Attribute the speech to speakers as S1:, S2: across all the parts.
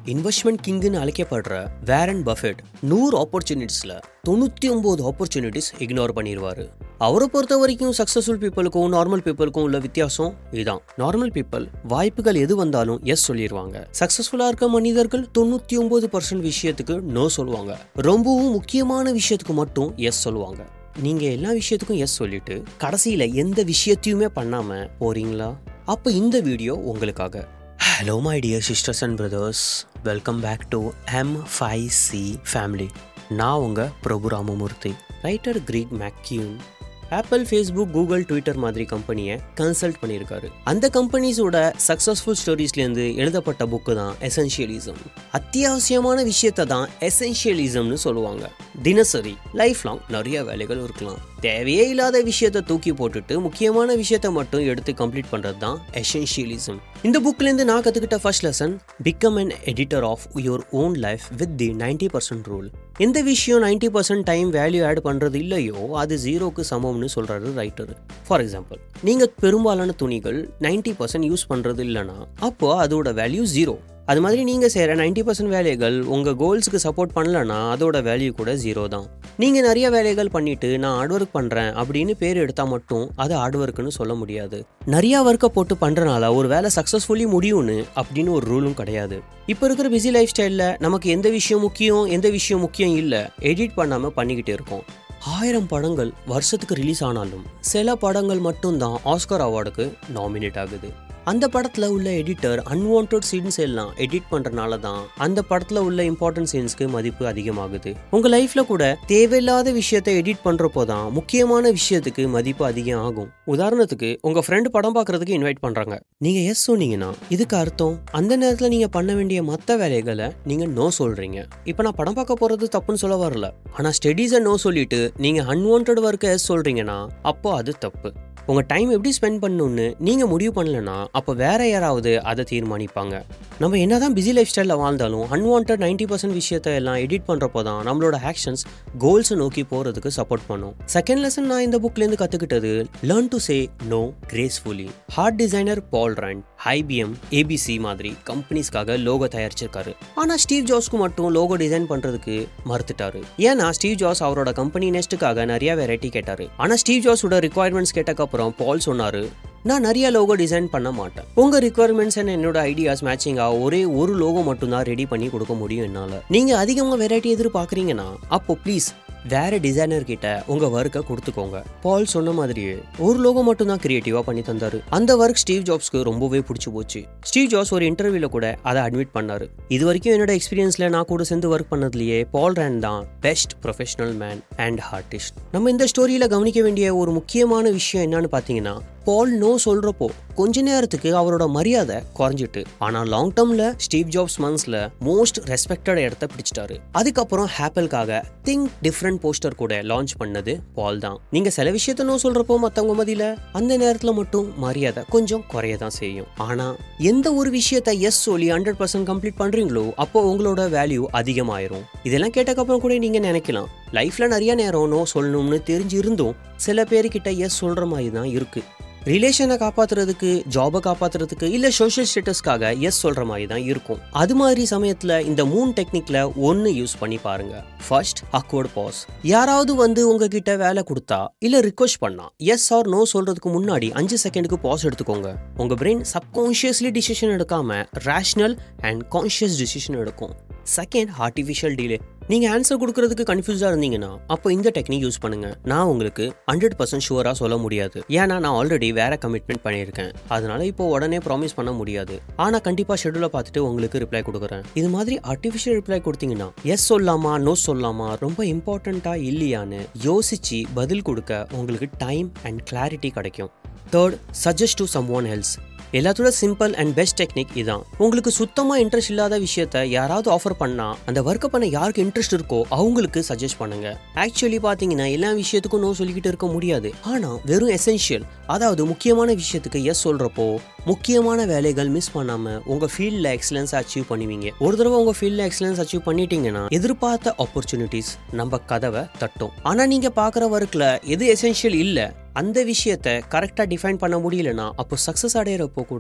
S1: investment கிங்குன்னு அழைக்கப்படுற Warren Buffett நூறு ஆப்பர்ச்சுனிட்டிஸில் தொண்ணூற்றி ஒம்பது ஆப்பர்ச்சுனிட்டிஸ் இக்னோர் பண்ணிடுவார் அவரை பொறுத்த வரைக்கும் சக்ஸஸ்ஃபுல் பீப்புளுக்கும் நார்மல் பீப்புளுக்கும் உள்ள வித்தியாசம் இதுதான் நார்மல் பீப்புள் வாய்ப்புகள் எது வந்தாலும் எஸ் சொல்லிடுவாங்க சக்ஸஸ்ஃபுல்லாக இருக்க மனிதர்கள் தொண்ணூற்றி ஒம்பது பர்சன்ட் விஷயத்துக்கு நோ சொல்லுவாங்க ரொம்பவும் முக்கியமான விஷயத்துக்கு மட்டும் எஸ் சொல்லுவாங்க நீங்க எல்லா விஷயத்துக்கும் எஸ் சொல்லிட்டு கடைசியில எந்த விஷயத்தையுமே பண்ணாம போறீங்களா அப்ப இந்த வீடியோ உங்களுக்காக hello my dear sisters and brothers welcome back to M five C family நான் உங்க Prabhu Ramamoorthy writer Greg McKeown Apple Facebook Google Twitter மாதிரி கம்பெனியை கன்சல்ட் பண்ணியிருக்காரு அந்த கம்பெனிஸோட சக்ஸஸ்ஃபுல் ஸ்டோரிஸ்லேருந்து எழுதப்பட்ட புக்கு தான் எசென்ஷியலிசம் அத்தியாவசியமான விஷயத்தை தான் எசென்ஷியலிசம்னு சொல்லுவாங்க தினசரி லைஃப் லாங் நிறைய வேலைகள் இருக்கலாம் தேவையே இல்லாத விஷயத்தை தூக்கி போட்டுட்டு முக்கியமான விஷயத்த மட்டும் எடுத்து கம்ப்ளீட் பண்ணுறது தான் எசென்ஷியலிசம் இந்த புக்லேருந்து நான் கற்றுக்கிட்ட first lesson become an editor of your own life with the ninety percent rule எந்த விஷயம் ninety percent time value add பண்ணுறது இல்லையோ அது ஜீரோக்கு சமம்னு சொல்கிறாரு ரைட்டர் ஃபார் எக்ஸாம்பிள் நீங்கள் பெரும்பாலான துணிகள் நைன்டி பர்சன்ட் யூஸ் பண்ணுறது இல்லைன்னா அப்போ அதோட வேல்யூ ஜீரோ அது மாதிரி நீங்கள் செய்கிற நைன்டி பர்சன்ட் வேலைகள் உங்கள் கோல்ஸுக்கு சப்போர்ட் பண்ணலன்னா அதோட வேல்யூ கூட ஜீரோ தான் நீங்கள் நிறைய வேலைகள் பண்ணிட்டு நான் ஹார்ட் ஒர்க் பண்ணுறேன் அப்படின்னு பேர் எடுத்தால் மட்டும் அது ஹார்ட் ஒர்க்குன்னு சொல்ல முடியாது நிறையா ஒர்க்கை போட்டு பண்ணுறனால ஒரு வேலை சக்ஸஸ்ஃபுல்லி முடியும்னு அப்படின்னு ஒரு ரூலும் கிடையாது இப்போ இருக்கிற பிஸி லைஃப் ஸ்டைலில் நமக்கு எந்த விஷயம் முக்கியம் எந்த விஷயம் முக்கியம் இல்லை எடிட் பண்ணாமல் பண்ணிக்கிட்டே இருக்கோம் ஆயிரம் படங்கள் வருஷத்துக்கு ரிலீஸ் ஆனாலும் சில படங்கள் மட்டும்தான் ஆஸ்கர் அவார்டுக்கு நாமினேட் ஆகுது அந்த படத்தில் உள்ள எடிட்டர் அன்வான்ட் சீன்ஸ் எல்லாம் எடிட் பண்ணுறனால தான் அந்த படத்தில் உள்ள இம்பார்ட்டன்ட் சீன்ஸ்க்கு மதிப்பு அதிகமாகுது உங்கள் லைஃப்பில் கூட தேவையில்லாத விஷயத்தை எடிட் பண்ணுறப்போ தான் முக்கியமான விஷயத்துக்கு மதிப்பு அதிகம் ஆகும் உதாரணத்துக்கு உங்கள் ஃப்ரெண்டு படம் பார்க்குறதுக்கு இன்வைட் பண்ணுறாங்க நீங்கள் எஸ் சொன்னீங்கன்னா இதுக்கு அர்த்தம் அந்த நேரத்தில் நீங்கள் பண்ண வேண்டிய மற்ற வேலைகளை நீங்கள் நோ சொல்கிறீங்க இப்போ நான் படம் பார்க்க போகிறது தப்புன்னு சொல்ல வரல ஆனால் ஸ்டடீஸை நோ சொல்லிட்டு நீங்கள் அன்வான்ட் ஒர்க்கை எஸ் சொல்கிறீங்கன்னா அப்போ அது தப்பு உங்கள் டைம் எப்படி ஸ்பெண்ட் பண்ணணும்னு நீங்கள் முடிவு பண்ணலன்னா அப்போ வேற யாராவது அதை தீர்மானிப்பாங்க நம்ம என்னதான் பிஸி லைஃப் ஸ்டைலில் வாழ்ந்தாலும் அன்வான்ட் நைன்டி பர்சன்ட் விஷயத்தை எல்லாம் எடிட் பண்ணுறப்போ தான் நம்மளோட ஆக்ஷன்ஸ் கோல்ஸை நோக்கி போகிறதுக்கு சப்போர்ட் பண்ணும் செகண்ட் லெசன் நான் இந்த புக்லேருந்து கற்றுக்கிட்டது learn to say no gracefully hard designer Paul Rand IBM ABC மாதிரி கம்பெனிஸ்க்காக லோகோ தயாரிச்சிருக்காரு ஆனால் ஸ்டீவ் ஜாஸ்க்கு மட்டும் லோகோ டிசைன் பண்ணுறதுக்கு மறுத்துட்டாரு ஏன்னா ஸ்டீவ் ஜாஸ் அவரோட கம்பெனி நெஸ்ட்டுக்காக நிறைய வெரைட்டி கேட்டாரு ஆனால் ஸ்டீவ் ஜாஸோட ரிக்குவயர்மெண்ட்ஸ் கேட்டக்கப்புறம் பால் சொன்னாரு நான் நிறைய லோகோ டிசைன் பண்ண மாட்டேன் உங்க ரிக்குவயர்மெண்ட்ஸ் அண்ட் என்னோட ஐடியாஸ் மேட்சிங்கா ஒரே ஒரு லோகோ மட்டும் தான் ரெடி பண்ணி கொடுக்க முடியும் என்னால நீங்க அதிகமாக வெரைட்டி எதிர்பார்க்குறீங்கன்னா அப்போ ப்ளீஸ் வேற டிசைனர் கிட்ட உங்க ஒர்க்கை கொடுத்துக்கோங்க பால் சொன்ன மாதிரியே ஒரு லோகோ மட்டும் தான் கிரியேட்டிவா பண்ணி தந்தாரு அந்த ஒர்க் ஸ்டீவ் ஜாப்ஸ்க்கு ரொம்பவே பிடிச்சி போச்சு ஸ்டீவ் ஜாப்ஸ் ஒரு இன்டர்வியூல கூட அதை அட்மிட் பண்ணாரு இது வரைக்கும் என்னோட எக்ஸ்பீரியன்ஸ்ல நான் கூட சேர்ந்து ஒர்க் பண்ணதுலயே பால் ரேண்ட் தான் best professional man and artist நம்ம இந்த ஸ்டோரியில கவனிக்க வேண்டிய ஒரு முக்கியமான விஷயம் என்னன்னு பாத்தீங்கன்னா பால் நோ சொல்றப்போ கொஞ்ச நேரத்துக்கு அவரோட மரியாதை குறைஞ்சிட்டு ஆனா லாங் டேர்ம்ல ஸ்டீவ் ஜாப்ஸ் மன்ஸ்ல மோஸ்ட் ரெஸ்பெக்டட் இடத்த பிடிச்சிட்டாரு அதுக்கப்புறம் ஹேப்பிள்காக திங்க் டிஃப்ரெண்ட் போஸ்டர் கூட லான்ச் பண்ணது பால் தான் நீங்க சில விஷயத்த நோ சொல்றப்போ மத்தவங்க மதியில அந்த நேரத்துல மட்டும் மரியாதை கொஞ்சம் குறைய தான் செய்யும் ஆனா எந்த ஒரு விஷயத்த எஸ் சொல்லி ஹண்ட்ரட் பர்சன்ட் கம்ப்ளீட் பண்றீங்களோ அப்போ உங்களோட வேல்யூ அதிகமாயிரும் இதெல்லாம் கேட்டக்கப்புறம் கூட நீங்க நினைக்கலாம் லைஃப்ல நிறைய நேரம் நோ சொல்லணும்னு தெரிஞ்சு இருந்தும் சில பேர்கிட்ட எஸ் சொல்ற மாதிரி தான் இருக்கு ரிலேஷனை காப்பாத்துறதுக்கு ஜாபை காப்பாத்துறதுக்கு இல்ல சோஷியல் ஸ்டேட்டஸ்க்காக எஸ் சொல்ற மாதிரி தான் இருக்கும் அது மாதிரி சமயத்துல இந்த மூணு டெக்னிக்ல ஒன்னு யூஸ் பண்ணி பாருங்க ஃபர்ஸ்ட் அக்வர்ட் பாஸ் யாராவது வந்து உங்ககிட்ட வேலை கொடுத்தா இல்ல ரிக்வஸ்ட் பண்ணா எஸ் ஆர் நோ சொல்றதுக்கு முன்னாடி அஞ்சு செகண்டுக்கு பாஸ் எடுத்துக்கோங்க உங்க பிரெயின் சப்கான்ஷியஸ்லி டிசிஷன் எடுக்காம ரேஷனல் அண்ட் கான்ஷியஸ் டிசிஷன் எடுக்கும் செகண்ட் ஆர்டிஃபிஷியல் டிலே நீங்க ஆன்சர் கொடுக்கறதுக்கு கன்ஃபியூஸா இருந்தீங்கன்னா அப்போ இந்த டெக்னிக் யூஸ் பண்ணுங்க நான் உங்களுக்கு ஹண்ட்ரட் பர்சன்ட் ஷுவரா சொல்ல முடியாது ஏன்னா நான் ஆல்ரெடி வேற கமிட்மெண்ட் பண்ணியிருக்கேன் அதனால இப்போ உடனே ப்ராமிஸ் பண்ண முடியாது ஆனா கண்டிப்பா ஷெடியூலை பார்த்துட்டு உங்களுக்கு ரிப்ளை கொடுக்குறேன் இது மாதிரி ஆர்டிஃபிஷியல் ரிப்ளை கொடுத்தீங்கன்னா எஸ் சொல்லாமா நோ சொல்லாமா ரொம்ப இம்பார்ட்டண்டா இல்லையான்னு யோசிச்சு பதில் கொடுக்க உங்களுக்கு டைம் அண்ட் கிளாரிட்டி கிடைக்கும் third suggest to someone else எல்லாத்தோட சிம்பிள் அண்ட் பெஸ்ட் டெக்னிக் இதான் உங்களுக்கு சுத்தமா இன்ட்ரெஸ்ட் இல்லாத விஷயத்த யாராவது ஆஃபர் பண்ணா அந்த ஒர்க்கை பண்ண யாருக்கு இன்ட்ரெஸ்ட் இருக்கோ அவங்களுக்கு சஜஸ்ட் பண்ணுங்க ஆக்சுவலி பாத்தீங்கன்னா எல்லா விஷயத்துக்கும் நோ சொல்லிக்கிட்டு இருக்க முடியாது ஆனா வெறும் எசென்ஷியல் அதாவது முக்கியமான விஷயத்துக்கு எஸ் சொல்றப்போ முக்கியமான வேலைகள் மிஸ் பண்ணாம உங்க ஃபீல்ட்ல எக்ஸலன்ஸ் அச்சீவ் பண்ணுவீங்க ஒரு தடவை உங்க ஃபீல்ட்ல எக்ஸலன்ஸ் அச்சீவ் பண்ணிட்டீங்கன்னா எதிர்பார்த்த ஆப்பர்ச்சுனிட்டிஸ் நம்ம கதவை தட்டும் ஆனா நீங்க பாக்குற ஒர்க்ல எது எசென்ஷியல் இல்ல அந்த விஷயத்த கரெக்டாக டிஃபைன் பண்ண முடியலனா அப்போ சக்ஸஸ் அடையிறப்போ கூட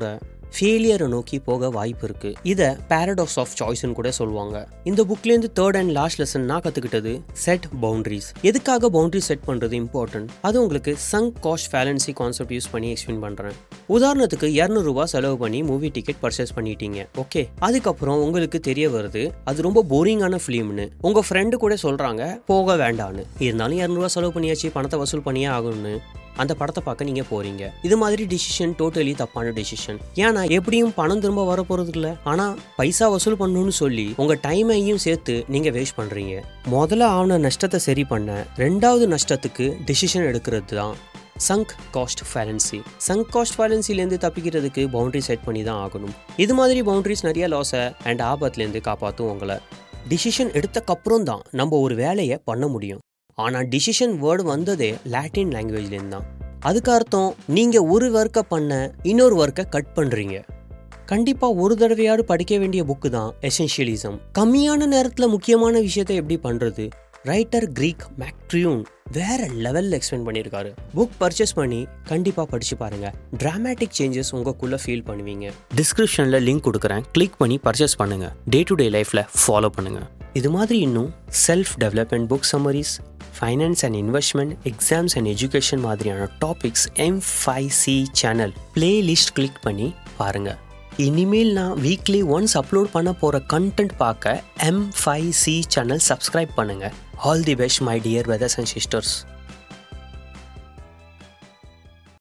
S1: ஃபெயிலியரை நோக்கி போக வாய்ப்பு இருக்கு இதை பேரடாக்ஸ் ஆஃப் சாய்ஸ்னு கூட சொல்லுவாங்க இந்த புக்லேருந்து தேர்ட் அண்ட் லாஸ்ட் லெசன் நான் கற்றுக்கிட்டது செட் பவுண்டரிஸ் எதுக்காக பவுண்டரி செட் பண்ணுறது இம்பார்ட்டன்ட் அது உங்களுக்கு sunk cost fallacy concept use பண்ணி எக்ஸ்பிளைன் பண்ணுறேன் உதாரணத்துக்கு இரநூறுவா செலவு பண்ணி மூவி டிக்கெட் பர்ச்சேஸ் பண்ணிட்டீங்க ஓகே அதுக்கப்புறம் உங்களுக்கு தெரிய வருது அது ரொம்ப போரிங்கான ஃபிலிம்னு உங்கள் ஃப்ரெண்டு கூட சொல்கிறாங்க போக வேண்டான்னு இருந்தாலும் இரநூறுவா செலவு பண்ணியாச்சு பணத்தை வசூல் பண்ணியே ஆகணும்னு அந்த படத்தை பார்க்க நீங்கள் போகிறீங்க இது மாதிரி டிசிஷன் டோட்டலி தப்பான டிசிஷன் ஏன்னா எப்படியும் பணம் திரும்ப வர போகிறது இல்லை ஆனால் பைசா வசூல் பண்ணணும்னு சொல்லி உங்கள் டைமையும் சேர்த்து நீங்கள் வேஸ்ட் பண்ணுறீங்க முதல்ல ஆன நஷ்டத்தை சரி பண்ண ரெண்டாவது நஷ்டத்துக்கு டிசிஷன் எடுக்கிறது தான் sunk cost fallacy sunk cost ஃபேலன்சிலேருந்து தப்பிக்கிறதுக்கு பவுண்டரி செட் பண்ணி தான் ஆகணும் இது மாதிரி பவுண்டரிஸ் நிறைய லாஸை அண்ட் ஆபத்துலேருந்து காப்பாற்றும் உங்களை டிசிஷன் எடுத்தக்கப்புறம் தான் நம்ம ஒரு வேலையை பண்ண முடியும் ஆனால் டிசிஷன் வேர்டு வந்ததே லாட்டின் லாங்குவேஜ்லேருந்து தான் அதுக்கு அர்த்தம் நீங்கள் ஒரு ஒர்க்கை பண்ண இன்னொரு ஒர்க்கை கட் பண்ணுறீங்க கண்டிப்பாக ஒரு தடவையாவது படிக்க வேண்டிய புக்கு தான் எசென்ஷியலிசம் கம்மியான நேரத்தில் முக்கியமான விஷயத்தை எப்படி பண்ணுறது ரைட்டர் கிரீக் மேக்ட்ரியூன் வேற லெவலில் எக்ஸ்பிளைன் பண்ணியிருக்காரு புக் பர்ச்சேஸ் பண்ணி கண்டிப்பாக படிச்சு பாருங்க டிராமேட்டிக் சேஞ்சஸ் உங்களுக்குள்ள ஃபீல் பண்ணுவீங்க டிஸ்கிரிப்ஷனில் லிங்க் கொடுக்குறேன் கிளிக் பண்ணி பர்ச்சேஸ் பண்ணுங்க டே டு டே லைஃப்பில் ஃபாலோ பண்ணுங்க இது மாதிரி இன்னும் self development book summaries finance and investment exams and education மாதிரியான topics M five C channel playlist click பண்ணி பாருங்கள் இனிமேல் நான் வீக்லி ஒன்ஸ் அப்லோட் பண்ண போகிற கண்டென்ட் பார்க்க M five C channel subscribe பண்ணுங்கள் all the best my dear brothers and sisters